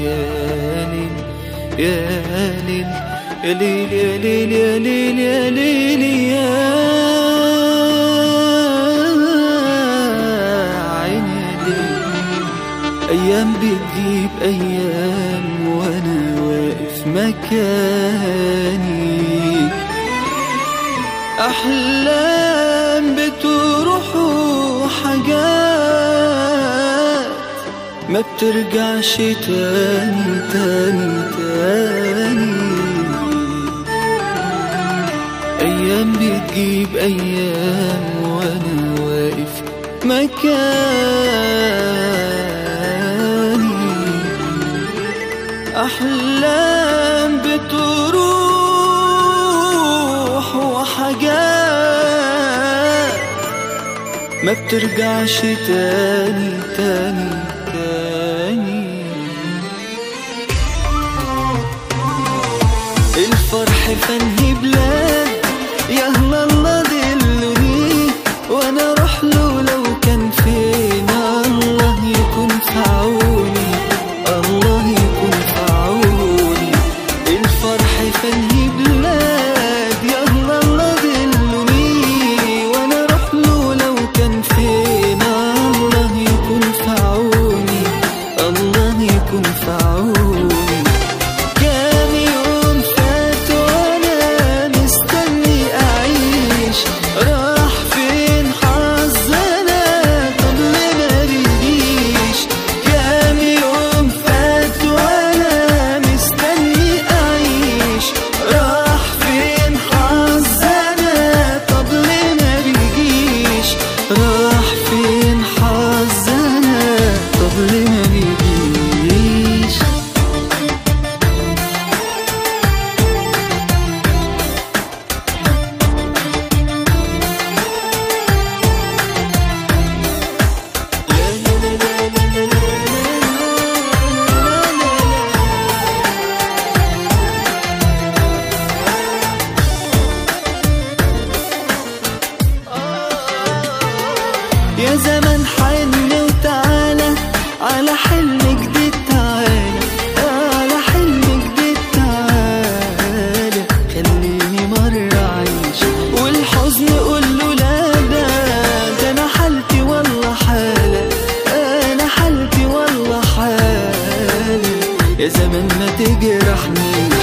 يا ليل يا ليل يا ليل يا ليل يا ليل يا ليل يا عيني يا ليل أيام بتجيب أيام وأنا واقف مكاني أحلام بتروح وحاجات ما بترجعش تاني تاني تاني أيام بتجيب أيام وأنا واقف مكاني أحلام بتروح وحاجات ما بترجعش تاني تاني تاني الفرح فني بلاد يا أهل الله دلوني وانا اروح له لو كان فين الله يكون في عوني الله يكون في عوني الفرح فني بلاد يا أهل الله دلوني وانا اروح له لو كان فين الله يكون في عوني الله يكون في عوني كام يوم فات وانا مستني اعيش راح فين حظنا طب ليه ما بيجيش كام يوم فات وانا مستني اعيش راح فين حظنا طب ليه ما بيجيش راح فين حظنا طب ليه ما بيجيش يا زمان حن وتعالى على حلم جديد تعالى على حلم جديد تعالى خليني مرة أعيش والحزن قول له لا ده ده أنا حالتي والله حالة أنا حالتي والله حالة يا زمان ما تجرحنيش